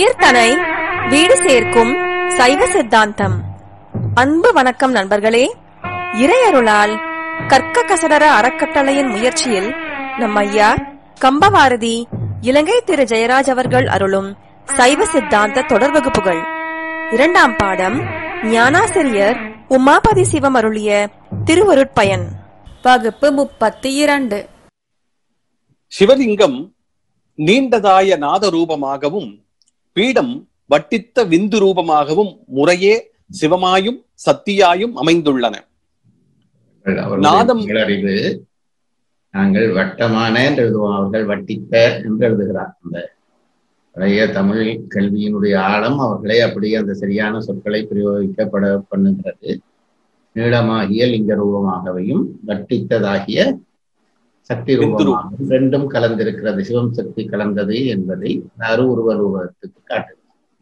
உயிர்தனை வீடு சேர்க்கும் சைவ சித்தாந்தம் அன்பு வணக்கம் நண்பர்களே இறையருளால் கற்க கசடர அறக்கட்டளையின் முயற்சியில் நம் ஐயா கம்பவாரதி இலங்கை திரு ஜெயராஜ் அவர்கள் அருளும் சைவ சித்தாந்த தொடர் வகுப்புகள் இரண்டாம் பாடம் ஞானாசிரியர் உமாபதி சிவம் அருளிய திருவருட்பயன் வகுப்பு முப்பத்தி இரண்டு சிவலிங்கம் நீண்டதாய நாத ரூபமாகவும் பீடம் வட்டித்த விந்து ரூபமாகவும் முறையே சிவமாயும் சத்தியாயும் அமைந்துள்ளன அவர்களுடைய நாதம்- நிகழறிவு நாங்கள் வட்டமான என்று எழுதுவோம் அவர்கள் வட்டித்த என்று எழுதுகிறார் அந்த பழைய தமிழ் கல்வியினுடைய ஆழம் அவர்களை அப்படியே அந்த சரியான சொற்களை பிரயோகிக்கப்பட பண்ணுகிறது நீளமாகிய லிங்க ரூபமாகவையும் வட்டித்ததாகிய சக்தி விந்து ரூபம். ரூபமாகவும் ரெண்டும் கலந்திருக்கிறது சிவம் சக்தி கலந்தது என்பதை அரு உருவ ரூபத்துக்கு காட்டுது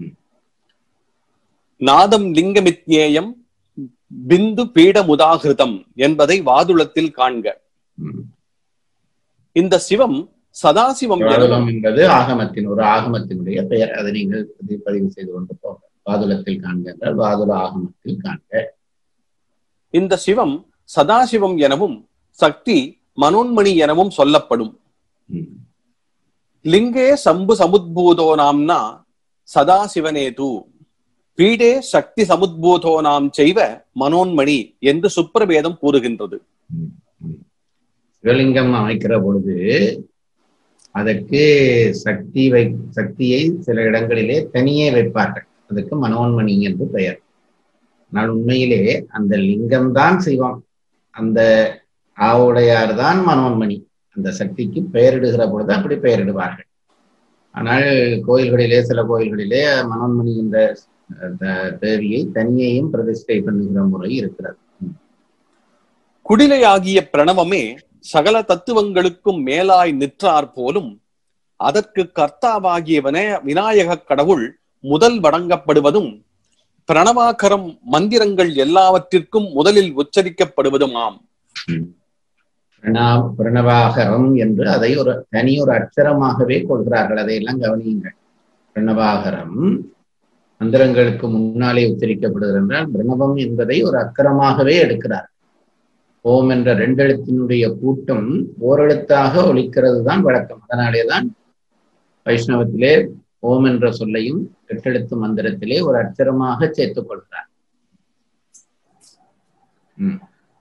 நாதம் லிங்கமித்யேயம் பிந்து பீடமுதாகிருதம் என்பதை வாதுளத்தில் காண்க ம். இந்த சிவம் சதாசிவம் எனும் வாதுளம் என்பது ஆகமத்தின் ஒரு ஆகமத்தினுடைய பெயர் அதை நீங்கள் பதிவு பதிவு செய்து கொண்டு போக வாதுளத்தில் காண்க என்றால் வாதுள ஆகமத்தில் காண்க இந்த சிவம் சதாசிவம் எனவும் சக்தி மனோன்மணி எனவும் சொல்லப்படும் ம். லிங்கே சம்பு சமுத்பூதோ நாம்னா சதாசிவனேது பீடே சக்தி சமுத்பூதோ நாம் செய்வ மனோன்மணி என்று சுப்பிரபேதம் கூறுகின்றது ம். ம். சிவலிங்கம் அமைக்கிற பொழுது அதற்கு சக்தி வை சக்தியை சில இடங்களிலே தனியே வைப்பார்கள் அதுக்கு மனோன்மணி என்று பெயர் ஆனால் உண்மையிலே அந்த லிங்கம்தான் சிவம் அந்த ஆவுடையார் தான் மனோன்மணி அந்த சக்திக்கு பெயரிடுகிற பொழுது அப்படி பெயரிடுவார்கள் ஆனால் கோயில்களிலே சில கோயில்களிலே மனோன்மணி என்ற அஹ், த- தேவியை தனியையும் பிரதிஷ்டை பண்ணுகிற முறை இருக்கிறது குடிலையாகிய பிரணவமே சகல தத்துவங்களுக்கும் மேலாய் நிற்றார் போலும் அதற்கு கர்த்தாவாகியவன விநாயகக் கடவுள் முதல் வணங்கப்படுவதும் பிரணவாகரம் மந்திரங்கள் எல்லாவற்றிற்கும் முதலில் உச்சரிக்கப்படுவதுமாம் பிரணா பிரணவாகரம் என்று அதை ஒரு தனி ஒரு அட்சரமாகவே கொள்கிறார்கள் அதையெல்லாம் கவனியுங்கள் பிரணவாகரம் மந்திரங்களுக்கு முன்னாலே உச்சரிக்கப்படுகிறது என்றால் பிரணவம் என்பதை ஒரு அக்கரமாகவே எடுக்கிறார் ஓம் என்ற ரெண்டெழுத்தினுடைய கூட்டம் ஓரெழுத்தாக ஒலிக்கிறது தான் வழக்கம் அதனாலே தான் வைஷ்ணவத்திலே ஓம் என்ற சொல்லையும் எட்டெழுத்து மந்திரத்திலே ஒரு அட்சரமாக சேர்த்துக் கொள்கிறார் ம்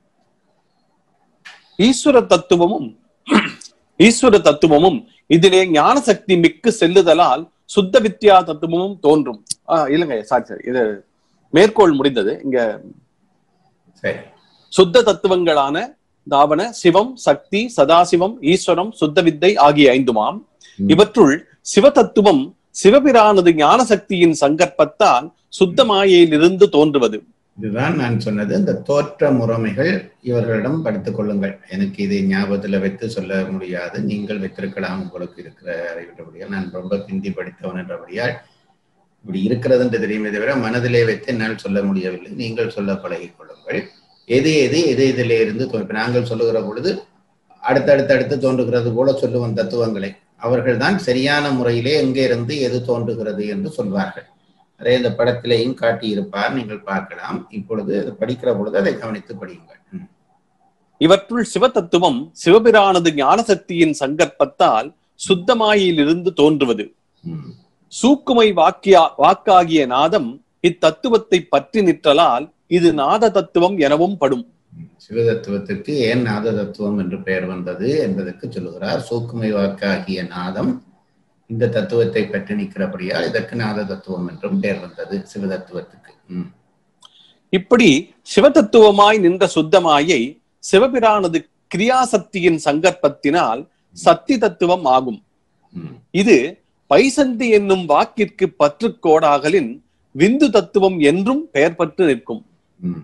ஈஸ்வர தத்துவமும் ஈஸ்வர தத்துவமும் இதிலே ஞான சக்தி மிக்கு செல்லுதலால் சுத்த வித்யா தத்துவமும் தோன்றும் ஆஹ் இல்லைங்க சாரி சாரி இது மேற்கோள் முடிந்தது இங்க சரி சுத்த தத்துவங்களான தாவன சிவம் சக்தி சதாசிவம் ஈஸ்வரம் சுத்த வித்தை ஆகிய ஐந்துமாம் ம். இவற்றுள் சிவ தத்துவம் சிவபிரானது ஞான சக்தியின் சங்கற்பத்தால் சுத்த மாயையிலிருந்து தோன்றுவது இதுதான் நான் சொன்னது இந்த தோற்ற முறைமைகள் இவர்களிடம் படித்துக் கொள்ளுங்கள் எனக்கு இதை ஞாபகத்துல வைத்து சொல்ல முடியாது நீங்கள் வைத்திருக்கலாம் உங்களுக்கு இருக்கிற அறிவிட்டபடியால் நான் ரொம்ப பிந்தி படித்தவன் என்றபடியால் இப்படி இருக்கிறது என்று தெரியுமே தவிர மனதிலே வைத்து என்னால் சொல்ல முடியவில்லை நீங்கள் சொல்ல பழகிக் கொள்ளுங்கள் எது எது எது இதிலே இருந்து தோ- இப்ப நாங்கள் சொல்லுகிற பொழுது அடுத்தடுத்து அடுத்து தோன்றுகிறது போல சொல்லுவோம் தத்துவங்களை அவர்கள்தான் சரியான முறையிலே எங்கே இருந்து எது தோன்றுகிறது என்று சொல்வார்கள் அதை இந்த படத்திலேயும் காட்டியிருப்பார் நீங்கள் பார்க்கலாம் இப்பொழுது அது படிக்கிற பொழுது அதை கவனித்து படியுங்கள் ம். இவற்றுள் சிவ தத்துவம் சிவபிரானது ஞான சக்தியின் சங்கற்பத்தால் சுத்தமாயிலிருந்து தோன்றுவது ம். சூக்குமை வாக்கியா வாக்காகிய நாதம் இத்தத்துவத்தை பற்றி நிற்றலால் இது நாத தத்துவம் எனவும் படும் ம். சிவதத்துவத்திற்கு ஏன் நாத தத்துவம் என்று பெயர் வந்தது என்பதற்கு சொல்லுகிறார் சூக்குமை வாக்காகிய நாதம் இந்த தத்துவத்தை பற்றி நிற்கிறபடியால் இதற்கு நாத தத்துவம் என்றும் பெயர் வந்தது சிவதத்துவத்துக்கு ம். இப்படி சிவதத்துவமாய் நின்ற சுத்தமாயை சிவபிரானது கிரியாசக்தியின் சங்கற்பத்தினால் சக்தி தத்துவம் ஆகும் ம். இது பைசந்தி என்னும் வாக்கிற்கு பற்றுக்கோடாகலின் விந்து தத்துவம் என்றும் பெயர் பெற்று நிற்கும் ம்.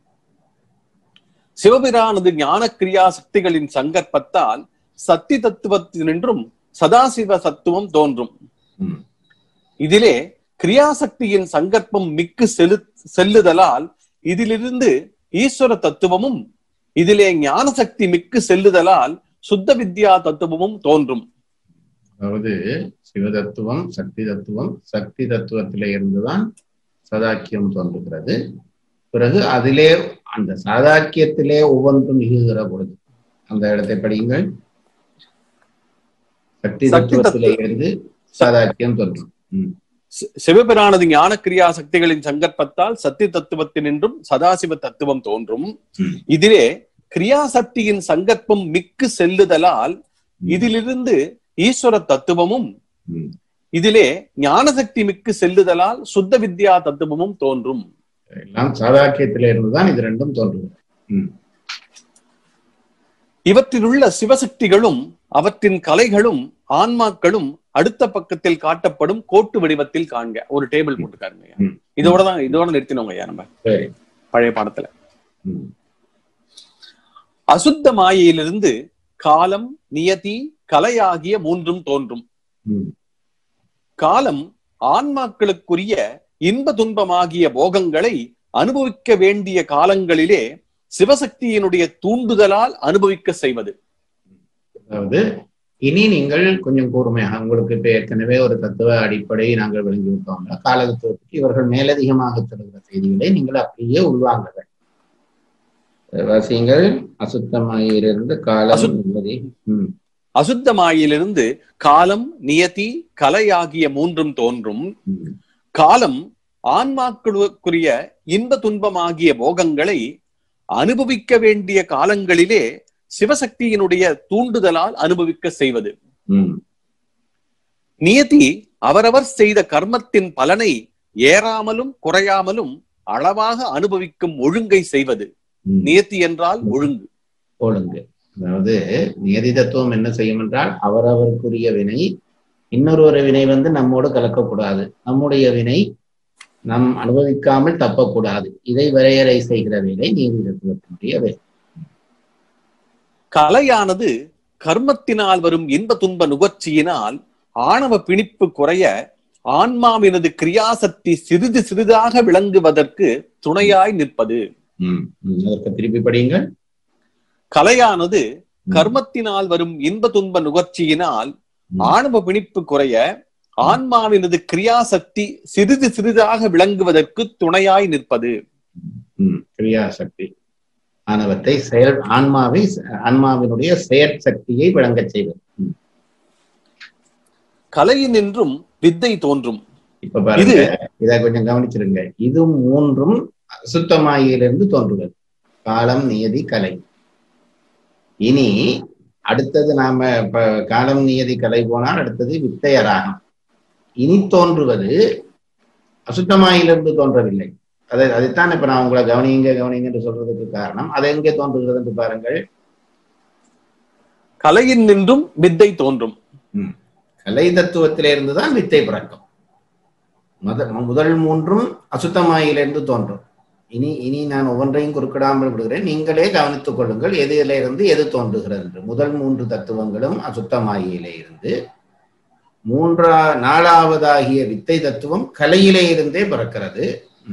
சிவபிரானது ஞான கிரியா சக்திகளின் சங்கற்பத்தால் சக்தி தத்துவத்தினின்றும் சதாசிவ தத்துவம் தோன்றும் ம். இதிலே கிரியாசக்தியின் சங்கற்பம் மிக்கு செலு செல்லுதலால் இதிலிருந்து ஈஸ்வர தத்துவமும் இதிலே ஞான சக்தி மிக்கு செல்லுதலால் சுத்த வித்யா தத்துவமும் தோன்றும் அதாவது சிவதத்துவம் சக்தி தத்துவம் சக்தி தத்துவத்திலே இருந்துதான் சதாக்கியம் தோன்றுகிறது பிறகு அதிலே அந்த சாதாக்கியத்திலே ஒவ்வொன்றும் மிகுகிற பொழுது அந்த இடத்தை படியுங்கள் சக்தி சக்தி தத்துவத்திலே இருந்து சாதாக்கியம் தோன்றும் ம், சி- சிவபிரானது ஞான கிரியா சக்திகளின் சங்கற்பத்தால் சத்திய தத்துவத்தினின்றும் சதாசிவ தத்துவம் தோன்றும் ம். இதிலே கிரியாசக்தியின் சங்கற்பம் மிக்கு செல்லுதலால் இதிலிருந்து ஈஸ்வர தத்துவமும் ம். இதிலே ஞானசக்தி மிக்கு செல்லுதலால் சுத்த வித்யா தத்துவமும் தோன்றும் எல்லாம் சாதாக்கியத்திலே இருந்துதான் இது ரெண்டும் தோன்றுகிறது ம், இவற்றிலுள்ள சிவசக்திகளும் அவற்றின் கலைகளும் ஆன்மாக்களும் அடுத்த பக்கத்தில் காட்டப்படும் கோட்டு வடிவத்தில் காண்க ஒரு டேபிள் போட்டுக்காருங்க ஐயா. ம். இதோட தான் இதோட நிறுத்தினோங்க ஐயா நம்ம சரி பழைய பாடத்துல ம், அசுத்த மாயையிலிருந்து காலம் நியதி கலையாகிய மூன்றும் தோன்றும் ம், காலம் ஆன்மாக்களுக்குரிய இன்ப துன்பமாகிய போகங்களை அனுபவிக்க வேண்டிய காலங்களிலே சிவசக்தியினுடைய தூண்டுதலால் அனுபவிக்க செய்வது அதாவது இனி நீங்கள் கொஞ்சம் கூர்மையாக உங்களுக்கு இப்ப ஏற்கனவே ஒரு தத்துவ அடிப்படை நாங்கள் விளங்கி விட்டோம்னா காலதத்துவத்துக்கு இவர்கள் மேலதிகமாக தருகிற செய்திகளை நீங்கள் அப்படியே உள்வாங்குங்கள் வாசியுங்கள் அசுத்தமாயிலிருந்து காலம் அசுத்- என்பதை ம் அசுத்த மாயிலிருந்து காலம் நியதி கலையாகிய மூன்றும் தோன்றும் ம், காலம் ஆன்மாக்களுக்குரிய இன்ப துன்பமாகிய போகங்களை அனுபவிக்க வேண்டிய காலங்களிலே சிவசக்தியினுடைய தூண்டுதலால் அனுபவிக்க செய்வது ம் நியதி அவரவர் செய்த கர்மத்தின் பலனை ஏறாமலும் குறையாமலும் அளவாக அனுபவிக்கும் ஒழுங்கை செய்வது ம். நியத்தி என்றால் ஒழுங்கு ஒழுங்கு அதாவது நியதி தத்துவம் என்ன செய்யும் என்றால் அவரவருக்குரிய வினை இன்னொரு வினை வந்து நம்மோடு கலக்கக்கூடாது நம்முடைய வினை நம் அனுபவிக்காமல் தப்பக்கூடாது இதை வரையறை செய்கிற வேலை நீதி தத்துவத்தினுடைய வேலை கலையானது கர்மத்தினால் வரும் இன்ப துன்ப நுகர்ச்சியினால் ஆணவ பிணிப்பு குறைய ஆன்மாவினது கிரியாசக்தி சிறிது சிறிதாக விளங்குவதற்கு துணையாய் நிற்பது ம், ம். அதற்கு திருப்பி படியுங்கள் கலையானது கர்மத்தினால் வரும் இன்ப துன்ப நுகர்ச்சியினால் ம். ஆணவ பிணிப்பு குறைய ஆன்மாவினது கிரியாசக்தி சிறிது சிறிதாக விளங்குவதற்கு துணையாய் நிற்பது ம், கிரியாசக்தி ஆனவற்றை செயல் ஆன்மாவை ஆன்மாவினுடைய செயற்சக்தியை விளங்கச் செய்வது ம். கலையினின்றும் வித்தை தோன்றும் இப்ப பாருங்க இதை கொஞ்சம் கவனிச்சிருங்க இது மூன்றும் சுத்தமாயிலிருந்து தோன்றுவது காலம் நியதி கலை இனி அடுத்தது நாம இப்ப காலம் நியதி கலை போனால் அடுத்தது வித்தைய ராகம் இனி தோன்றுவது அசுத்தமாயிலிருந்து தோன்றவில்லை அதை அதைத்தான் இப்ப நான் உங்களை கவனிங்க கவனிங்க என்று சொல்றதுக்கு காரணம் அது எங்கே தோன்றுகிறது என்று பாருங்கள் கலையின் நின்றும் வித்தை தோன்றும் கலை தத்துவத்திலே இருந்துதான் வித்தை பிறக்கும் முத முதல் மூன்றும் அசுத்தமாயிலிருந்து தோன்றும் இனி இனி நான் ஒவ்வொன்றையும் குறுக்கிடாமல் விடுகிறேன் நீங்களே கவனித்துக் கொள்ளுங்கள் எதிலே இருந்து எது தோன்றுகிறது என்று முதல் மூன்று தத்துவங்களும் அசுத்தமாயிலே இருந்து மூன்றா நாலாவதாகிய வித்தை தத்துவம் கலையிலே இருந்தே பிறக்கிறது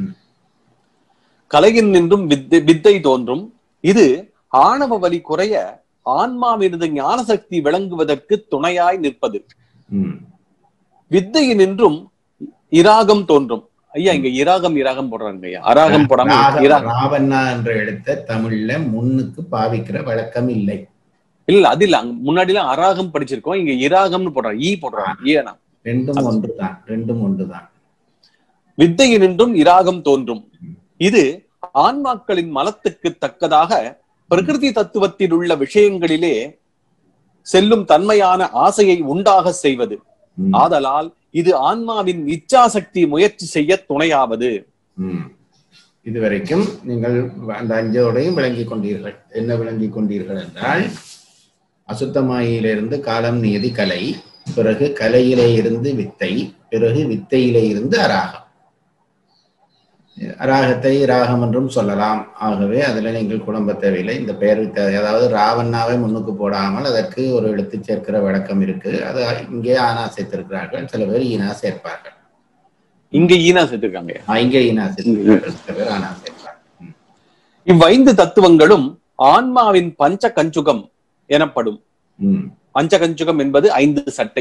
கலையின் நின்றும் வித்தை வித்தை தோன்றும் இது ஆணவ வலி குறைய ஆன்மாவினது ஞானசக்தி விளங்குவதற்கு துணையாய் நிற்பது ம். வித்தையினின்றும் இராகம் தோன்றும் ஐயா இங்க இராகம் இராகம் போடுறாங்க ஐயா அராகம் போடாம ராக- இராகம் ராவண்ணா என்ற எழுத்த தமிழ்ல முன்னுக்கு பாவிக்கிற வழக்கம் இல்லை இல்ல அது இல்ல அங்க முன்னாடி எல்லாம் அராகம் படிச்சிருக்கோம் இங்க இராகம்னு போடுறாங்க ஈ போடுறாங்க ஏனா ரெண்டும் ஒன்றுதான் ரெண்டும் ஒன்றுதான் வித்தையினின்றும் இராகம் தோன்றும் இது ஆன்மாக்களின் மலத்துக்கு தக்கதாக பிரகிருதி தத்துவத்தில் உள்ள விஷயங்களிலே செல்லும் தன்மையான ஆசையை உண்டாக செய்வது ம். ஆதலால் இது ஆன்மாவின் இச்சாசக்தி முயற்சி செய்ய துணையாவது ம். இதுவரைக்கும் நீங்கள் அந்த அஞ்சோடையும் விளங்கிக் கொண்டீர்கள் என்ன விளங்கிக் கொண்டீர்கள் என்றால் அசுத்தமாயிலிருந்து காலம் நியதி கலை பிறகு கலையிலே இருந்து வித்தை பிறகு வித்தையிலே இருந்து அராகம் அராகத்தை ராகம் என்றும் சொல்லலாம் ஆகவே அதுல நீங்கள் குழம்ப தேவையில்லை இந்த பெயர் வித்தை அதாவது ராவண்ணாவை முன்னுக்கு போடாமல் அதற்கு ஒரு எழுத்து சேர்க்கிற வழக்கம் இருக்கு அது இங்கே ஆனா சேர்த்திருக்கிறார்கள் சில பேர் ஈனா சேர்ப்பார்கள் இங்க ஈனா சேர்த்திருக்காங்க ஆ, இங்கே ஈனா சேர்த்திருக்கிறார்கள் சில பேர் ஆனா சேர்ப்பார்கள் ம். இவ்வைந்து தத்துவங்களும் ஆன்மாவின் பஞ்ச கஞ்சுகம் எனப்படும் ம் பஞ்ச கஞ்சுகம் என்பது ஐந்து சட்டை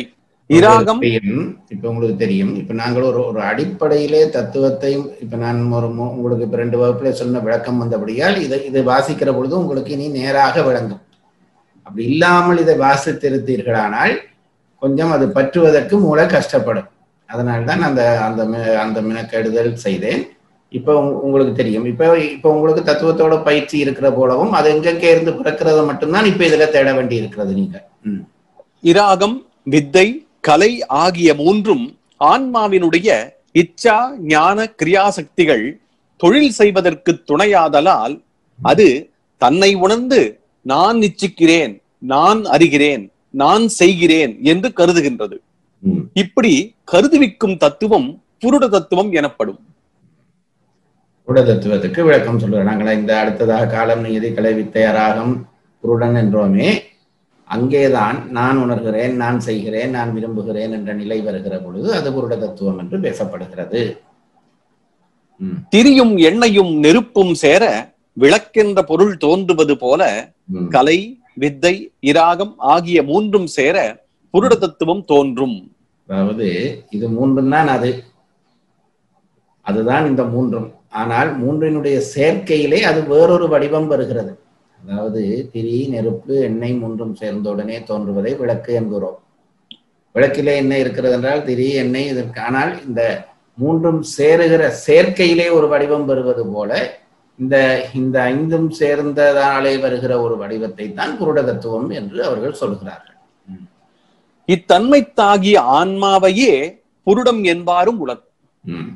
இராகம் தெரியும் இப்ப உங்களுக்கு தெரியும் இப்ப நாங்கள் ஒரு ஒரு அடிப்படையிலே தத்துவத்தையும் இப்ப நான் ஒரு மு- உங்களுக்கு இப்ப ரெண்டு வகுப்புல சொன்ன விளக்கம் வந்தபடியால் இதை இதை வாசிக்கிற பொழுது உங்களுக்கு இனி நேராக விளங்கும் அப்படி இல்லாமல் இதை வாசித்திருத்தீர்களானால் கொஞ்சம் அது பற்றுவதற்கு மூளை கஷ்டப்படும் அதனால்தான் அந்த அந்த மி- அந்த மினக்கெடுதல் செய்தேன் இப்ப உங்க- உங்களுக்கு தெரியும் இப்ப இப்ப உங்களுக்கு தத்துவத்தோட பயிற்சி இருக்கிற போலவும் அது எங்கெங்கே இருந்து பிறக்கிறத மட்டும்தான் இப்ப இதுல தேட வேண்டி இருக்கிறது நீங்க ம். இராகம் வித்தை கலை ஆகிய மூன்றும் ஆன்மாவினுடைய இச்சா ஞான கிரியாசக்திகள் தொழில் செய்வதற்கு துணையாதலால் அது தன்னை உணர்ந்து நான் நிச்சிக்கிறேன் நான் அறிகிறேன் நான் செய்கிறேன் என்று கருதுகின்றது ம். இப்படி கருதுவிக்கும் தத்துவம் புருட தத்துவம் எனப்படும் புருட தத்துவத்துக்கு விளக்கம் சொல்றோம் நாங்கள் இந்த அடுத்ததாக காலம் நீதி கலை வித்தையராகம் புருடன் என்றோமே அங்கேதான் நான் உணர்கிறேன் நான் செய்கிறேன் நான் விரும்புகிறேன் என்ற நிலை வருகிற பொழுது அது புருட தத்துவம் என்று பேசப்படுகிறது ம், திரியும் எண்ணெயும் நெருப்பும் சேர விளக்கென்ற பொருள் தோன்றுவது போல ம். கலை வித்தை இராகம் ஆகிய மூன்றும் சேர புருட தத்துவம் தோன்றும் அதாவது இது மூன்றும் தான் அது அதுதான் இந்த மூன்றும் ஆனால் மூன்றினுடைய சேர்க்கையிலே அது வேறொரு வடிவம் வருகிறது அதாவது திரி நெருப்பு எண்ணெய் மூன்றும் சேர்ந்த உடனே தோன்றுவதை விளக்கு என்கிறோம் விளக்கிலே என்ன இருக்கிறது என்றால் திரி எண்ணெய் இதற்கு ஆனால் இந்த மூன்றும் சேருகிற சேர்க்கையிலே ஒரு வடிவம் வருவது போல இந்த இந்த ஐந்தும் சேர்ந்ததாலே வருகிற ஒரு வடிவத்தை தான் புருட தத்துவம் என்று அவர்கள் சொல்கிறார்கள் இத்தன்மைத்தாகிய ஆன்மாவையே புருடம் என்பாரும் உலர் ம்.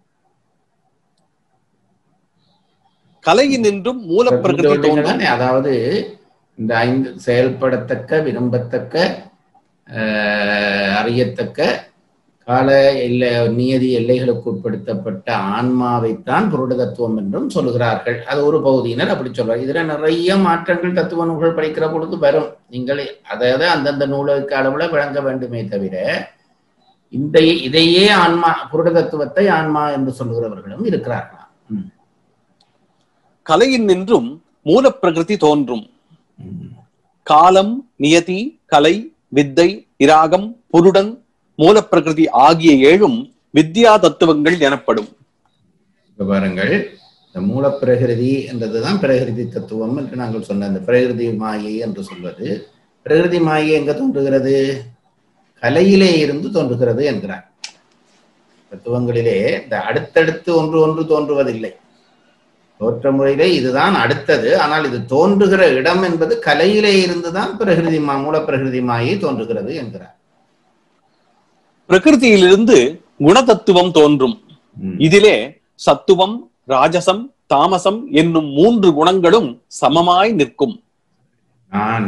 கலையினின்றும் மூலப்பிரகிருதி புரிந்து தோன்றும் கொண்டீங்களா? அதாவது இந்த ஐந்து செயல்படத்தக்க விரும்பத்தக்க ஆஹ், அறியத்தக்க கால எல்லை நியதி எல்லைகளுக்கு உட்படுத்தப்பட்ட ஆன்மாவைத்தான் புருட தத்துவம் என்றும் சொல்கிறார்கள் அது ஒரு பகுதியினர் அப்படி சொல்றார் இதுல நிறைய மாற்றங்கள் தத்துவ நூல்கள் படிக்கிற பொழுது வரும் நீங்கள் அதாவது அந்தந்த நூலுக்கு அளவுல விளங்க வேண்டுமே தவிர இந்த இதையே ஆன்மா புருட தத்துவத்தை ஆன்மா என்று சொல்கிறவர்களும் இருக்கிறார்களாம் ம். கலையின் நின்றும் மூலப்பிரகிருதி தோன்றும் காலம் நியதி கலை வித்தை இராகம் புருடன் மூலப்பிரகிருதி ஆகிய ஏழும் வித்யா தத்துவங்கள் எனப்படும் இப்ப பாருங்கள் இந்த மூலப்பிரகிருதி என்றதுதான் பிரகிருதி தத்துவம் என்று நாங்கள் சொன்ன அந்த பிரகிருதி மாயை என்று சொல்வது பிரகிருதி மாயை எங்க தோன்றுகிறது கலையிலே இருந்து தோன்றுகிறது என்கிறார் தத்துவங்களிலே இந்த அடுத்தடுத்து ஒன்று ஒன்று தோன்றுவதில்லை தோற்ற முறையிலே இதுதான் அடுத்தது ஆனால் இது தோன்றுகிற இடம் என்பது கலையிலே இருந்துதான் பிரகிருதி மா மூலப்பிரகிருதி மாயை தோன்றுகிறது என்கிறார் பிரகிருதியிலிருந்து குணதத்துவம் தோன்றும் ம். இதிலே சத்துவம் ராஜசம் தாமசம் என்னும் மூன்று குணங்களும் சமமாய் நிற்கும் நான்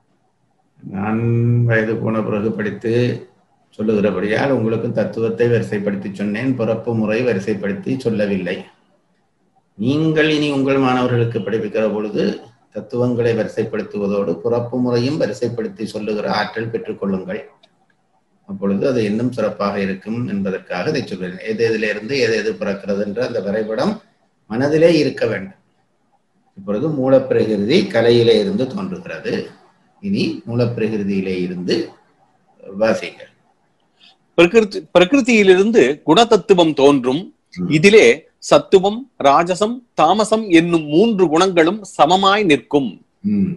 நான் வயது போன பிறகு படித்து சொல்லுகிறபடியால் உங்களுக்கு தத்துவத்தை வரிசைப்படுத்தி சொன்னேன் பிறப்பு முறை வரிசைப்படுத்தி சொல்லவில்லை நீங்கள் இனி உங்கள் மாணவர்களுக்கு படிப்பிக்கிற பொழுது தத்துவங்களை வரிசைப்படுத்துவதோடு பிறப்பு முறையும் வரிசைப்படுத்தி சொல்லுகிற ஆற்றல் பெற்றுக்கொள்ளுங்கள் அப்பொழுது அது இன்னும் சிறப்பாக இருக்கும் என்பதற்காக இதை சொல்கிறேன் எது எதிலிருந்து எது எது பிறக்கிறது என்ற அந்த வரைபடம் மனதிலே இருக்க வேண்டும் இப்பொழுது மூலப்பிரகிருதி கலையிலே இருந்து தோன்றுகிறது இனி மூலப்பிரகிருதியிலே இருந்து வாசிங்க பிரகிருதி பிரகிருதியிலிருந்து குணதத்துவம் தோன்றும் ம். இதிலே சத்துவம் ராஜசம் தாமசம் என்னும் மூன்று குணங்களும் சமமாய் நிற்கும் ம்,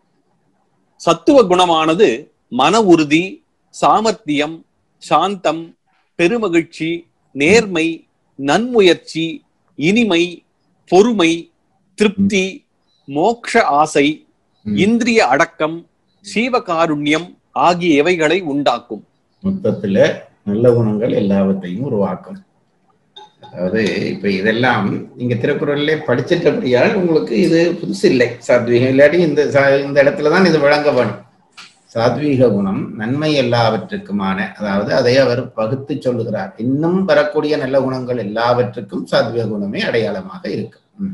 சத்துவ குணமானது மன உறுதி சாமர்த்தியம் சாந்தம் பெருமகிழ்ச்சி நேர்மை நன்முயற்சி இனிமை பொறுமை திருப்தி மோக்ஷ ஆசை ம். இந்திரிய அடக்கம் சீவகாருண்யம் ஆகிய இவைகளை உண்டாக்கும் மொத்தத்துல நல்ல குணங்கள் எல்லாவற்றையும் உருவாக்கும் அதாவது இப்ப இதெல்லாம் நீங்க திருக்குறள்ல படிச்சிட்டபடியால் உங்களுக்கு இது புதுசு இல்லை சாத்வீகம் இல்லாட்டி இந்த சா- இந்த இடத்துலதான் இது விளங்க வேணும் சாத்வீக குணம் நன்மை எல்லாவற்றுக்குமான அதாவது அதை அவர் பகுத்து சொல்லுகிறார் இன்னும் வரக்கூடிய நல்ல குணங்கள் எல்லாவற்றுக்கும் சாத்வீக குணமே அடையாளமாக இருக்கு ம்,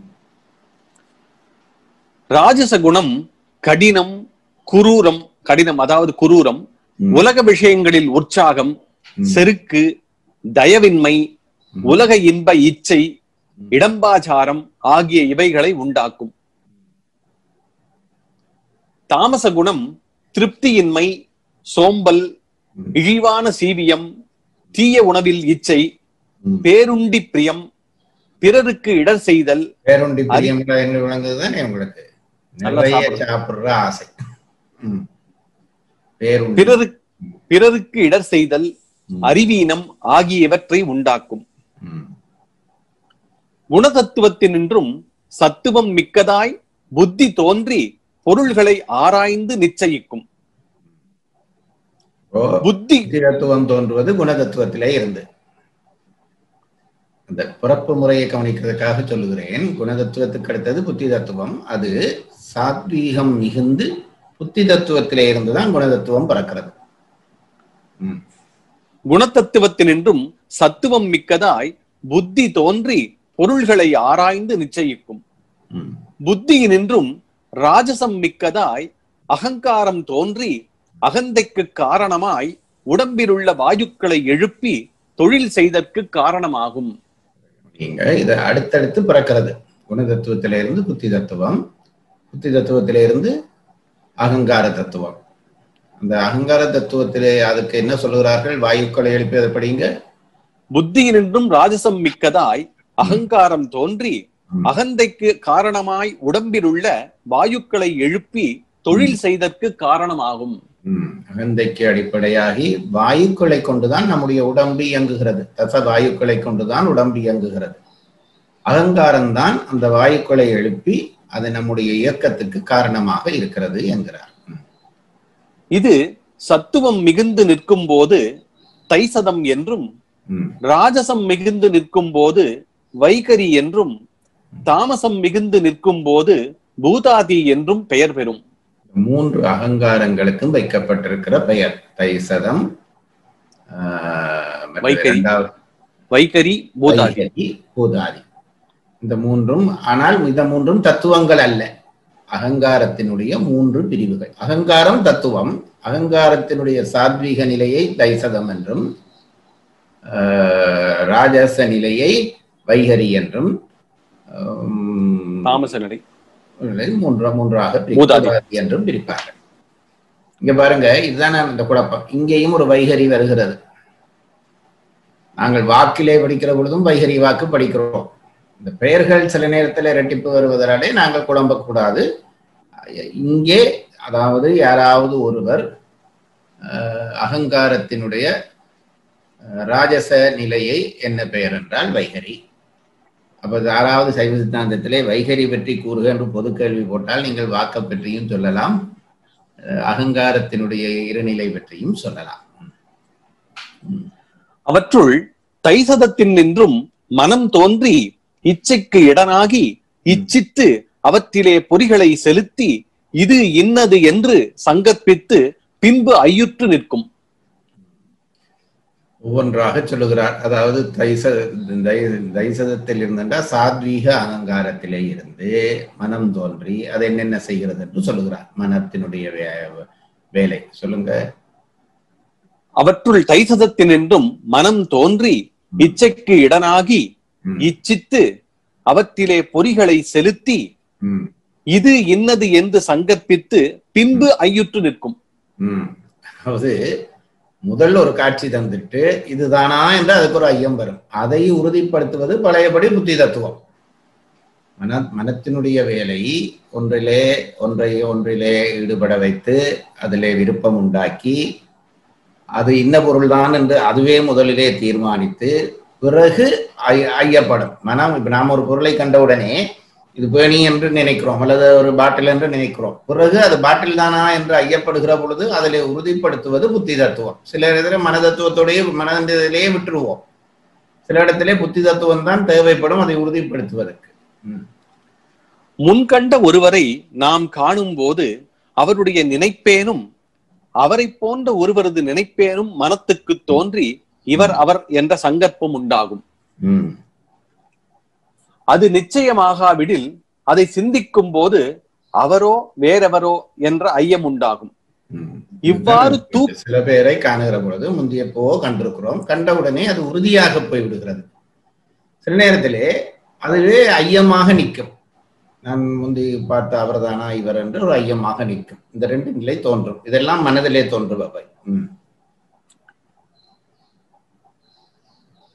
ராஜச குணம் கடினம் குரூரம் கடினம் அதாவது குரூரம் ம், உலக விஷயங்களில் உற்சாகம் ம், செருக்கு தயவின்மை ம். உலக இன்ப இச்சை இடம்பாச்சாரம் ஆகிய இவைகளை உண்டாக்கும் தாமச குணம் திருப்தியின்மை சோம்பல் ம். இழிவான சீவியம் தீய உணவில் இச்சை ம். பேருண்டி பிரியம் பிறருக்கு இடர் செய்தல் பேருண்டி பிரியம் என்று விளங்குது தானே உங்களுக்கு நல்லா நிறைய சாப்பிடுறது. சாப்பிடுற ஆசை ம். பேருண்டி பிறருக்கு பிறருக்கு இடர் செய்தல் ம். அறிவீனம் ஆகியவற்றை உண்டாக்கும் ம். குணதத்துவத்தினின்றும் சத்துவம் மிக்கதாய் புத்தி தோன்றி பொருள்களை ஆராய்ந்து நிச்சயிக்கும் ஓ, புத்தி புத்தி தத்துவம் தோன்றுவது குணதத்துவத்திலே இருந்து அந்த பிறப்பு முறையை கவனிக்கிறதுக்காக சொல்லுகிறேன் குணதத்துவத்துக்கு அடுத்தது புத்தி தத்துவம் அது சாத்வீகம் மிகுந்து புத்தி தத்துவத்திலே இருந்துதான் குணதத்துவம் பிறக்கிறது ம். குணதத்துவத்தினின்றும் சத்துவம் மிக்கதாய் புத்தி தோன்றி பொருள்களை ஆராய்ந்து நிச்சயிக்கும் ம். புத்தியினின்றும் ராஜசம் மிக்கதாய் அகங்காரம் தோன்றி அகந்தைக்கு காரணமாய் உடம்பிலுள்ள வாயுக்களை எழுப்பி தொழில் செய்தற்கு காரணமாகும் நீங்க இது அடுத்தடுத்து பிறக்கிறது குணதத்துவத்திலே இருந்து புத்தி தத்துவம் புத்தி தத்துவத்திலே இருந்து அகங்கார தத்துவம் அந்த அகங்கார தத்துவத்திலே அதுக்கு என்ன சொல்லுகிறார்கள் வாயுக்களை எழுப்பியது படிங்க புத்தியினின்றும் ராஜசம் மிக்கதாய் அகங்காரம் தோன்றி ம். அகந்தைக்கு காரணமாய் உடம்பிலுள்ள வாயுக்களை எழுப்பி தொழில் செய்தற்கு காரணமாகும் ம், அகந்தைக்கு அடிப்படையாகி வாயுக்களை கொண்டுதான் நம்முடைய உடம்பு இயங்குகிறது தச வாயுக்களை கொண்டுதான் உடம்பு இயங்குகிறது அகங்காரம்தான் அந்த வாயுக்களை எழுப்பி அது நம்முடைய இயக்கத்துக்கு காரணமாக இருக்கிறது என்கிறார் ம், இது சத்துவம் மிகுந்து நிற்கும் போது தைசதம் என்றும் ம், ராஜசம் மிகுந்து நிற்கும் போது வைகரி என்றும் தாமசம் மிகுந்து நிற்கும் போது பூதாதி என்றும் பெயர் பெறும் மூன்று அகங்காரங்களுக்கும் வைக்கப்பட்டிருக்கிற பெயர் தைசதம் ஆஹ், மற்றது வைகரி. இரண்டாவது வைகரி பூதாதி வைகரி, பூதாதி இந்த மூன்றும் ஆனால் இந்த மூன்றும் தத்துவங்கள் அல்ல அகங்காரத்தினுடைய மூன்று பிரிவுகள் அகங்காரம் தத்துவம் அகங்காரத்தினுடைய சாத்வீக நிலையை தைசதம் என்றும் ஆஹ், ராஜச நிலையை வைகரி என்றும் ஆம், தாமச நிலை இவர்களை மூன்று மூன்றாக பிரி- பூதாதி. பூதாதி என்றும் பிரிப்பார்கள் இங்க பாருங்க இதுதானே இந்த குழப்பம் இங்கேயும் ஒரு வைகரி வருகிறது நாங்கள் வாக்கிலே படிக்கிற பொழுதும் வைகரி வாக்கு படிக்கிறோம் இந்த பெயர்கள் சில நேரத்தில் இரட்டிப்பு வருவதனாலே நாங்கள் குழம்பக்கூடாது இங்கே அதாவது யாராவது ஒருவர் அஹ், அகங்காரத்தினுடைய அஹ், ராஜச நிலையை என்ன பெயர் என்றால் வைகரி அப்ப யாராவது சைவ சித்தாந்தத்திலே வைகரி பற்றி கூறுக என்று பொது கேள்வி போட்டால் நீங்கள் வாக்க பற்றியும் சொல்லலாம் அஹ், அகங்காரத்தினுடைய இருநிலை பற்றியும் சொல்லலாம் அவற்றுள் தைசதத்தின் நின்றும் மனம் தோன்றி இச்சைக்கு இடனாகி இச்சித்து அவற்றிலே பொறிகளை செலுத்தி இது இன்னது என்று சங்கற்பித்து பின்பு ஐயுற்று நிற்கும் ஒவ்வொன்றாக சொல்லுகிறார் அதாவது தைச தை- தைசதத்தில் இருந்தா சாத்வீக அகங்காரத்திலே இருந்து மனம் தோன்றி அது என்னென்ன செய்கிறது என்று சொல்லுகிறார் மனத்தினுடைய வே- வேலை சொல்லுங்க அவற்றுள் தைசதத்தினின்றும் மனம் தோன்றி இச்சைக்கு இடனாகி ம், இச்சித்து அவற்றிலே பொறிகளை செலுத்தி ம், இது இன்னது என்று சங்கற்பித்து பின்பு ஐயுற்று நிற்கும் ம். அதாவது முதல்ல ஒரு காட்சி தந்துட்டு இதுதானா என்று அதுக்கு ஒரு ஐயம் வரும் அதை உறுதிப்படுத்துவது பழையபடி புத்தி தத்துவம் மன மனத்தினுடைய வேலை ஒன்றிலே ஒன்றை ஒன்றிலே ஈடுபட வைத்து அதிலே விருப்பம் உண்டாக்கி அது இன்ன பொருள்தான் என்று அதுவே முதலிலே தீர்மானித்து பிறகு ஐ- ஐயப்படும் மனம் இப்ப நாம் ஒரு பொருளை கண்டவுடனே இது பேணி என்று நினைக்கிறோம் அல்லது ஒரு பாட்டில் என்று நினைக்கிறோம் பிறகு அது பாட்டில் தானா என்று ஐயப்படுகிற பொழுது அதிலே உறுதிப்படுத்துவது புத்தி தத்துவம் சில இடத்துல மன தத்துவத்தோடய மனதிலேயே விட்டுருவோம் சில இடத்திலே புத்தி தத்துவம் தான் தேவைப்படும் அதை உறுதிப்படுத்துவதற்கு ம். முன்கண்ட ஒருவரை நாம் காணும் போது அவருடைய நினைப்பேனும் அவரை போன்ற ஒருவரது நினைப்பேனும் மனத்துக்கு தோன்றி இவர் அவர் என்ற சங்கற்பம் உண்டாகும் ம். அது நிச்சயமாகாவிடில் அதை சிந்திக்கும் போது அவரோ வேறெவரோ என்ற ஐயம் உண்டாகும் ம். இவ்வாறு தூ- சில பேரை காணுகிற பொழுது முந்தியப்போ கண்டிருக்கிறோம் கண்டவுடனே அது உறுதியாக போய் விடுகிறது சில நேரத்திலே அதுவே ஐயமாக நிற்கும் நான் முந்தி பார்த்த அவர்தானா இவர் என்று ஒரு ஐயமாக நிற்கும் இந்த ரெண்டு நிலை தோன்றும் இதெல்லாம் மனதிலே தோன்றுபவை ம்.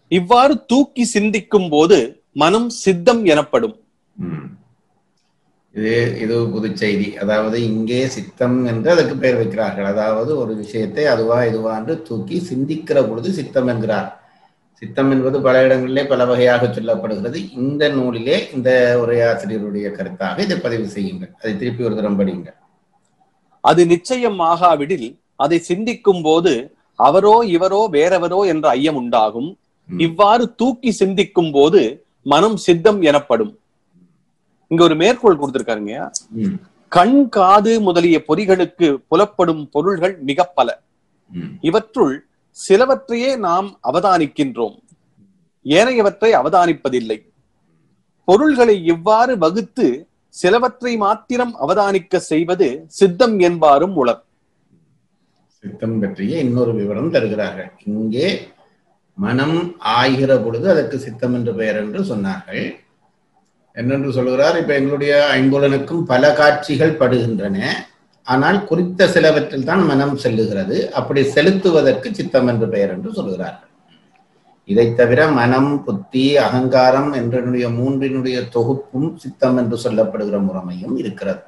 இவ்வாறு தூக்கி சிந்திக்கும் போது மனம் சித்தம் எனப்படும் ம். இது இது புது செய்தி அதாவது இங்கே சித்தம் என்று அதற்கு பெயர் வைக்கிறார்கள் அதாவது ஒரு விஷயத்தை அதுவா இதுவா என்று தூக்கி சிந்திக்கிற பொழுது சித்தம் என்கிறார் சித்தம் என்பது பல இடங்களிலே பல வகையாக சொல்லப்படுகிறது இந்த நூலிலே இந்த உரையாசிரியருடைய கருத்தாக இதை பதிவு செய்யுங்கள் அதை திருப்பி ஒரு தரம் படியுங்கள் அது நிச்சயம் ஆகாவிடில் அதை சிந்திக்கும் போது அவரோ இவரோ வேறெவரோ என்ற ஐயம் உண்டாகும் ம். இவ்வாறு தூக்கி சிந்திக்கும் போது மனம் சித்தம் எனப்படும் இங்க ஒரு மேற்கோள் கொடுத்திருக்காருங்க ம். கண் காது முதலிய பொறிகளுக்கு புலப்படும் பொருள்கள் மிக பல ம். இவற்றுள் சிலவற்றையே நாம் அவதானிக்கின்றோம் ஏனையவற்றை அவதானிப்பதில்லை பொருள்களை இவ்வாறு வகுத்து சிலவற்றை மாத்திரம் அவதானிக்க செய்வது சித்தம் என்பாரும் உளர் சித்தம் பற்றிய இன்னொரு விவரம் தருகிறார்கள் இங்கே மனம் ஆகிற பொழுது அதற்கு சித்தம் என்று பெயர் என்று சொன்னார்கள் என்னென்று சொல்கிறார் இப்ப எங்களுடைய ஐம்புலனுக்கும் பல காட்சிகள் படுகின்றன ஆனால் குறித்த சிலவற்றில் தான் மனம் செல்லுகிறது அப்படி செலுத்துவதற்கு சித்தம் என்று பெயர் என்று சொல்கிறார்கள் இதை தவிர மனம் புத்தி அகங்காரம் என்றனுடைய மூன்றினுடைய தொகுப்பும் சித்தம் என்று சொல்லப்படுகிற முறைமையும் இருக்கிறது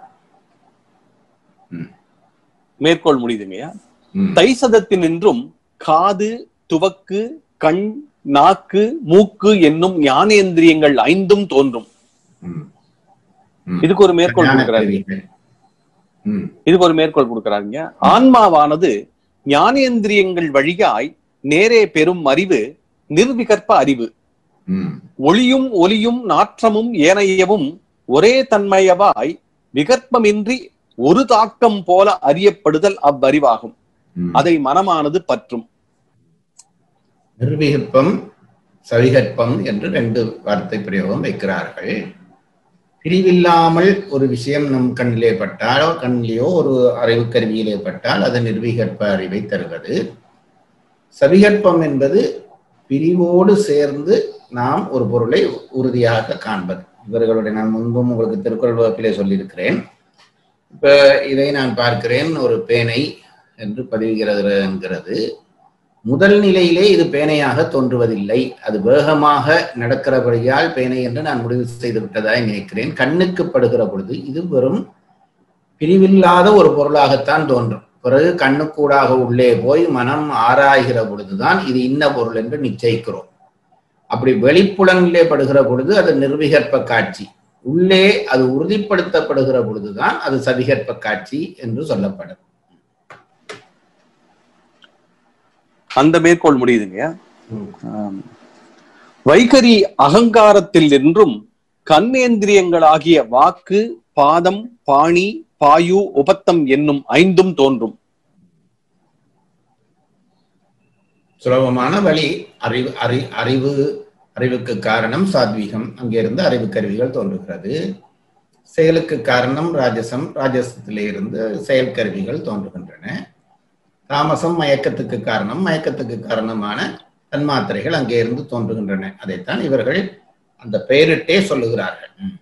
மேற்கோள் முடியுதுங்கய்யா ம். தைசதத்தினின்றும் காது துவக்கு கண் நாக்கு மூக்கு என்னும் ஞானேந்திரியங்கள் ஐந்தும் தோன்றும் ம். ம். இதுக்கு ஒரு மேற்கோள் ஞான கொடுக்கிறாரு கருவிகள். ம். இதுக்கு ஒரு மேற்கோள் கொடுக்கிறாருங்க ஆன்மாவானது ஞானேந்திரியங்கள் வழியாய் நேரே பெறும் அறிவு நிர்விகற்ப அறிவு ம். ஒளியும் ஒலியும் நாற்றமும் ஏனையவும் ஒரே தன்மையவாய் விகற்பமின்றி ஒரு தாக்கம் போல அறியப்படுதல் அவ்வறிவாகும் ம். அதை மனமானது பற்றும் நிர்விகற்பம் சவிகற்பம் என்று ரெண்டு வார்த்தை பிரயோகம் வைக்கிறார்கள் பிரிவில்லாமல் ஒரு விஷயம் நம் கண்ணிலே பட்டாலோ கண்ணிலேயோ ஒரு அறிவு கருவியிலே பட்டால் அது நிர்விகற்ப அறிவை தருவது சவிகற்பம் என்பது பிரிவோடு சேர்ந்து நாம் ஒரு பொருளை உறுதியாக காண்பது இவர்களுடைய நான் முன்பும் உங்களுக்கு திருக்குறள் வகுப்பிலே சொல்லியிருக்கிறேன் இப்ப இதை நான் பார்க்கிறேன் ஒரு பேனை என்று பதிவுகிறது என்கிறது முதல் நிலையிலே இது பேனையாக தோன்றுவதில்லை அது வேகமாக நடக்கிறபடியால் பேனை என்று நான் முடிவு செய்து விட்டதாய் நினைக்கிறேன் கண்ணுக்கு படுகிற பொழுது இது வெறும் பிரிவில்லாத ஒரு பொருளாகத்தான் தோன்றும் பிறகு கண்ணுக்கூடாக உள்ளே போய் மனம் ஆராய்கிற பொழுதுதான் இது இன்ன பொருள் என்று நிச்சயிக்கிறோம் அப்படி வெளிப்புலனிலே படுகிற பொழுது அது நிர்விகற்ப காட்சி உள்ளே அது உறுதிப்படுத்தப்படுகிற பொழுதுதான் அது சதிகற்ப காட்சி என்று சொல்லப்படும் அந்த மேற்கோள் முடியுதுங்க ஆம். வைகரி அகங்காரத்தில் நின்றும் கண்ணேந்திரியங்களாகிய வாக்கு பாதம் பாணி பாயு உபத்தம் என்னும் ஐந்தும் தோன்றும் சுலபமான வழி அறிவு அறி அறிவு அறிவுக்கு காரணம் சாத்வீகம் அங்கிருந்து அறிவு கருவிகள் தோன்றுகிறது செயலுக்கு காரணம் ராஜசம் ராஜசத்திலே இருந்து செயல் கருவிகள் தோன்றுகின்றன தாமசம் மயக்கத்துக்கு காரணம் மயக்கத்துக்கு காரணமான தன்மாத்திரைகள் அங்கே இருந்து தோன்றுகின்றன அதைத்தான் இவர்கள் அந்த பெயரிட்டே சொல்லுகிறார்கள் ம்.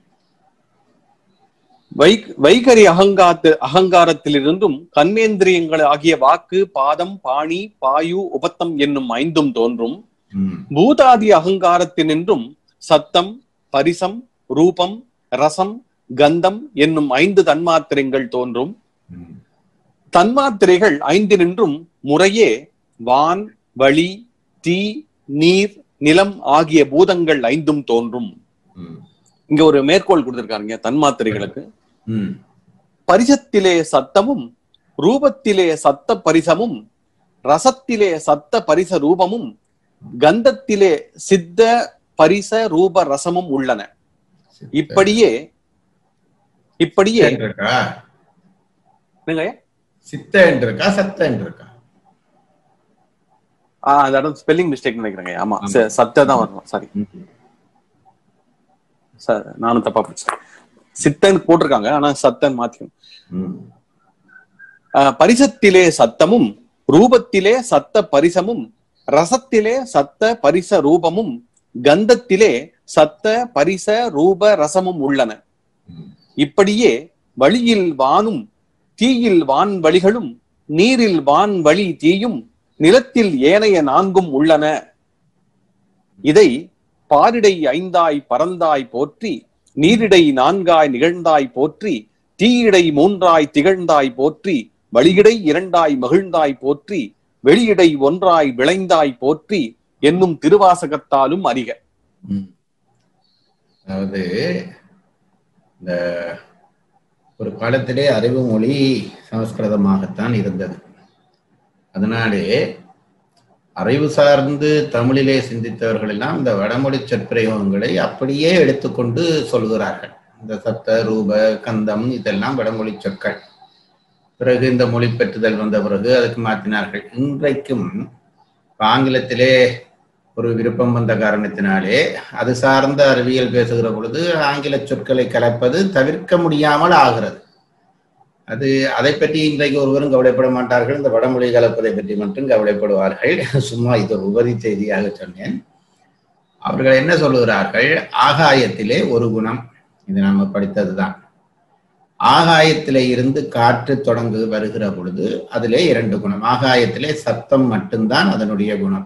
வை வைகரி அகங்காத்து அகங்காரத்திலிருந்தும் கண்ணேந்திரியங்கள் ஆகிய வாக்கு பாதம் பாணி பாயு உபத்தம் என்னும் ஐந்தும் தோன்றும் ம். பூதாதி அகங்காரத்தினின்றும் சத்தம் பரிசம் ரூபம் ரசம் கந்தம் என்னும் ஐந்து தன்மாத்திரங்கள் தோன்றும் ம். தன்மாத்திரைகள் ஐந்தினின்றும் முறையே வான் வழி தீ நீர் நிலம் ஆகிய பூதங்கள் ஐந்தும் தோன்றும் ம். இங்க ஒரு மேற்கோள் கொடுத்திருக்காருங்க தன்மாத்திரைகளுக்கு ம். பரிசத்திலே சத்தமும் ரூபத்திலே சத்த பரிசமும் ரசத்திலே சத்த பரிச ரூபமும் கந்தத்திலே சித்த பரிச ரூப ரசமும் உள்ளன இப்படியே இப்படியே சித்த இருக்கா என்னங்க சித்த என்று இருக்கா சத்த என்று இருக்கா ஆஹ் அந்த இடம் ஸ்பெல்லிங் மிஸ்டேக் நினைக்கிறேங்க ஆமா ஆமா. ச- சத்த தான் வரணும் சாரி ம். சார் நானும் தப்பா படிச்சேன் சித்தன் போட்டிருக்காங்க ஆனா சத்தன் மாத்திக்கணும் ம். ஆஹ் பரிசத்திலே சத்தமும் ரூபத்திலே சத்த பரிசமும் ரசத்திலே சத்த பரிச ரூபமும் கந்தத்திலே சத்த பரிச ரூப ரசமும் உள்ளன ம். இப்படியே வழியில் வானும் தீயில் வான் வழிகளும் நீரில் வான் வழி தீயும் நிலத்தில் ஏனைய நான்கும் உள்ளன இதை பாரிடை ஐந்தாய் பறந்தாய் போற்றி நீரிடை நான்காய் நிகழ்ந்தாய் போற்றி தீயிடை மூன்றாய் திகழ்ந்தாய் போற்றி வழியிடை இரண்டாய் மகிழ்ந்தாய் போற்றி வெளியிடை ஒன்றாய் விளைந்தாய் போற்றி என்னும் திருவாசகத்தாலும் அறிக ம். அதாவது இந்த ஒரு காலத்திலே அறிவு மொழி சமஸ்கிருதமாகத்தான் இருந்தது அதனாலே அறிவு சார்ந்து தமிழிலே சிந்தித்தவர்கள் எல்லாம் இந்த வடமொழி சொற்பிரயோகங்களை அப்படியே எடுத்துக்கொண்டு சொல்கிறார்கள் இந்த சப்த ரூப கந்தம் இதெல்லாம் வடமொழி சொற்கள் பிறகு இந்த மொழி பெற்றுதல் வந்த பிறகு அதுக்கு மாற்றினார்கள் இன்றைக்கும் ஆங்கிலத்திலே ஒரு விருப்பம் வந்த காரணத்தினாலே அது சார்ந்த அறிவியல் பேசுகிற பொழுது ஆங்கில சொற்களை கலப்பது தவிர்க்க முடியாமல் ஆகிறது அது அதை பற்றி இன்றைக்கு ஒருவரும் கவலைப்பட மாட்டார்கள் இந்த வடமொழி கலப்பதை பற்றி மட்டும் கவலைப்படுவார்கள் சும்மா இது ஒரு உபரி செய்தியாக சொன்னேன் அவர்கள் என்ன சொல்லுகிறார்கள் ஆகாயத்திலே ஒரு குணம் இது நாம படித்ததுதான் ஆகாயத்திலே இருந்து காற்று தொடங்கு வருகிற பொழுது அதிலே இரண்டு குணம் ஆகாயத்திலே சத்தம் மட்டும்தான் அதனுடைய குணம்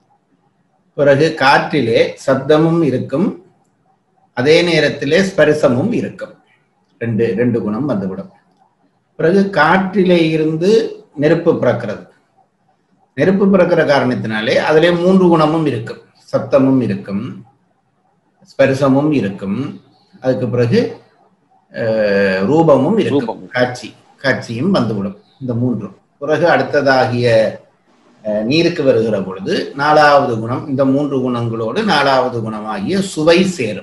பிறகு காற்றிலே சப்தமும் இருக்கும் அதே நேரத்திலே ஸ்பரிசமும் இருக்கும் ரெண்டு ரெண்டு குணம் வந்துவிடும் பிறகு காற்றிலே இருந்து நெருப்பு பிறக்கிறது நெருப்பு பிறக்கிற காரணத்தினாலே அதிலே மூன்று குணமும் இருக்கும் சப்தமும் இருக்கும் ஸ்பரிசமும் இருக்கும் அதுக்கு பிறகு அஹ், ரூபமும் இருக்கும் ரூபம். காட்சி காட்சியும் வந்துவிடும் இந்த மூன்றும் பிறகு அடுத்ததாகிய அஹ், நீருக்கு வருகிற பொழுது நாலாவது குணம் இந்த மூன்று குணங்களோடு நாலாவது குணமாகிய சுவை சேரும்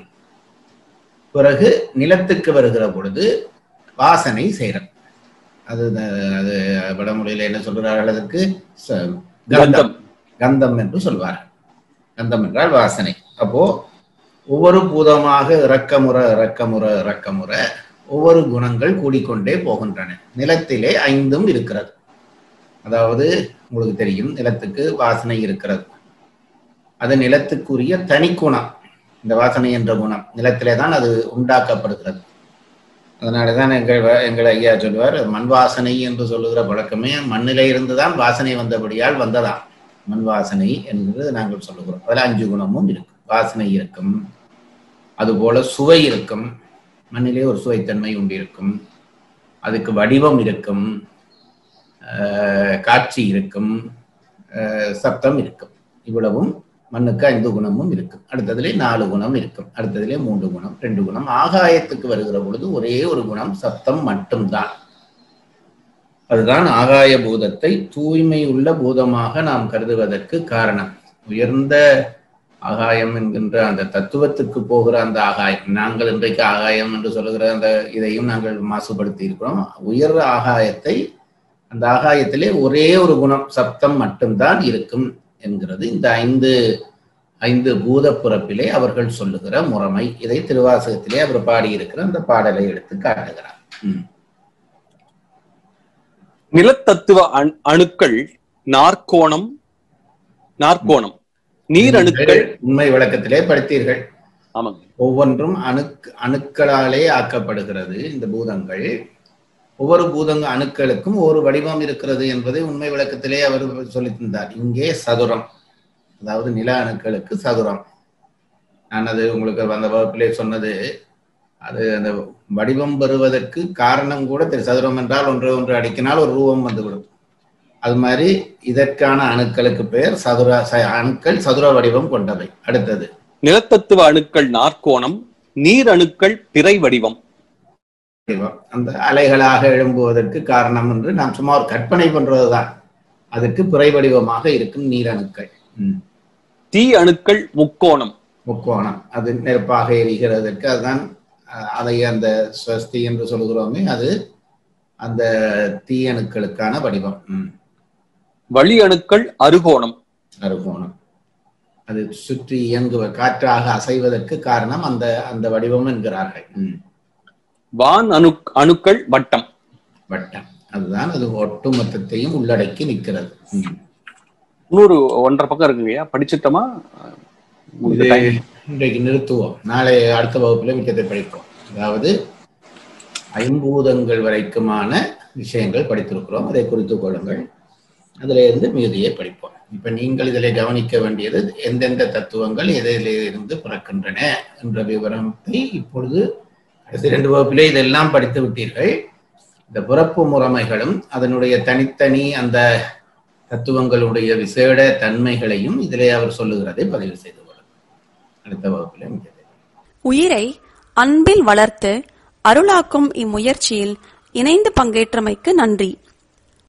பிறகு நிலத்துக்கு வருகிற பொழுது வாசனை சேரும் அது த- அது வடமொழியில என்ன சொல்கிறார்கள் அதுக்கு ச- கந்தம் கந்தம் கந்தம் என்று சொல்வார்கள் கந்தம் என்றால் வாசனை அப்போ ஒவ்வொரு பூதமாக இறக்கமுற இறக்கமுற இறக்கமுற ஒவ்வொரு குணங்கள் கூடிக்கொண்டே போகின்றன நிலத்திலே ஐந்தும் இருக்கிறது அதாவது உங்களுக்கு தெரியும் நிலத்துக்கு வாசனை இருக்கிறது அது நிலத்துக்குரிய தனி குணம் இந்த வாசனை என்ற குணம் நிலத்திலே தான் அது உண்டாக்கப்படுகிறது அதனால தான் எங்கள் வ- எங்கள் ஐயா சொல்லுவார் மண் வாசனை என்று சொல்லுகிற பழக்கமே மண்ணிலே இருந்துதான் வாசனை வந்தபடியால் வந்ததாம் மண் வாசனை என்று நாங்கள் சொல்லுகிறோம் அதில் அஞ்சு குணமும் இருக்கும் வாசனை இருக்கும் அதுபோல சுவை இருக்கும் மண்ணிலே ஒரு சுவைத்தன்மை உண்டு இருக்கும் அதுக்கு வடிவம் இருக்கும் ஆஹ் காட்சி இருக்கும் ஆஹ் சப்தம் இருக்கும் இவ்வளவும் மண்ணுக்கு ஐந்து குணமும் இருக்கும் அடுத்ததிலே நாலு குணம் இருக்கும் அடுத்ததிலே மூன்று குணம் ரெண்டு குணம் ஆகாயத்துக்கு வருகிற பொழுது ஒரே ஒரு குணம் சப்தம் மட்டும்தான் அதுதான் ஆகாய பூதத்தை தூய்மை உள்ள பூதமாக நாம் கருதுவதற்கு காரணம் உயர்ந்த ஆகாயம் என்கின்ற அந்த தத்துவத்துக்கு போகிற அந்த ஆகாயம் நாங்கள் இன்றைக்கு ஆகாயம் என்று சொல்லுகிற அந்த இதையும் நாங்கள் மாசுபடுத்தி இருக்கிறோம் உயர் ஆகாயத்தை அந்த ஆகாயத்திலே ஒரே ஒரு குணம் சப்தம் மட்டும்தான் இருக்கும் என்கிறது இந்த ஐந்து ஐந்து பூத பிறப்பிலே அவர்கள் சொல்லுகிற முறைமை இதை திருவாசகத்திலே அவர் பாடியிருக்கிற அந்த பாடலை எடுத்து காட்டுகிறார் ம். நிலத்தத்துவ அணு- அணுக்கள் நாற்கோணம் நாற்கோணம் நீர் அணுக்கள் உண்மை விளக்கத்திலே படித்தீர்கள் ஆமாங்க ஒவ்வொன்றும் அணுக் அணுக்களாலே ஆக்கப்படுகிறது இந்த பூதங்கள் ஒவ்வொரு பூதங்க அணுக்களுக்கும் ஒரு வடிவம் இருக்கிறது என்பதை உண்மை விளக்கத்திலே அவர் சொல்லி தந்தார் இங்கே சதுரம் அதாவது நில அணுக்களுக்கு சதுரம் நான் அது உங்களுக்கு அந்த வகுப்பிலே சொன்னது அது அந்த வடிவம் பெறுவதற்கு காரணம் கூட திரு சதுரம் என்றால் ஒன்று ஒன்று அடிக்கினால் ஒரு ரூபம் வந்துவிடும் அது மாதிரி இதற்கான அணுக்களுக்கு பெயர் சதுர ச- அணுக்கள் சதுர வடிவம் கொண்டவை அடுத்தது நிலத்தத்துவ அணுக்கள் நாற்கோணம் நீர் அணுக்கள் பிறை வடிவம் வடிவம். அந்த அலைகளாக எழும்புவதற்கு காரணம் என்று நாம் சும்மா ஒரு கற்பனை பண்றதுதான் அதுக்கு பிறை வடிவமாக இருக்கும் நீரணுக்கள் ம். தீ அணுக்கள் முக்கோணம் முக்கோணம் அது நெருப்பாக எரிகிறதற்கு அதுதான் அஹ், அதை அந்த ஸ்வஸ்தி என்று சொல்கிறோமே அது அந்த தீயணுக்களுக்கான வடிவம் ம். வழி அணுக்கள் அருகோணம் அறுகோணம் அது சுற்றி இயங்குவ காற்றாக அசைவதற்கு காரணம் அந்த அந்த வடிவம் என்கிறார்கள் ம். வான் அணு அணுக்கள் வட்டம் வட்டம் அதுதான் அது ஒட்டுமொத்தத்தையும் உள்ளடக்கி நிற்கிறது ம். இன்னொரு ஒன்றரை பக்கம் இருக்குங்கய்யா படிச்சுட்டோமா உங்களுக்கு இது time? இன்றைக்கு நிறுத்துவோம் நாளை அடுத்த வகுப்புல மிச்சத்தை படிப்போம் அதாவது ஐம்பூதங்கள் வரைக்குமான விஷயங்கள் படித்திருக்கிறோம் அதை குறித்துக் கொள்ளுங்கள் அதிலிருந்து மிகுதியை படிப்போம் இப்ப நீங்கள் இதில் கவனிக்க வேண்டியது எந்தெந்த தத்துவங்கள் எதிலிருந்து பிறக்கின்றன என்ற விவரத்தை இப்பொழுது கடைசி ரெண்டு வகுப்பிலே இதெல்லாம் படித்து விட்டீர்கள் இந்த பிறப்பு முறைமைகளும் அதனுடைய தனித்தனி அந்த தத்துவங்களுடைய விசேட தன்மைகளையும் இதிலே அவர் சொல்லுகிறதை பதிவு செய்து கொள்ளும் அடுத்த வகுப்பிலே மிக உயிரை அன்பில் வளர்த்து அருளாக்கும் இம்முயற்சியில் இணைந்து பங்கேற்றமைக்கு நன்றி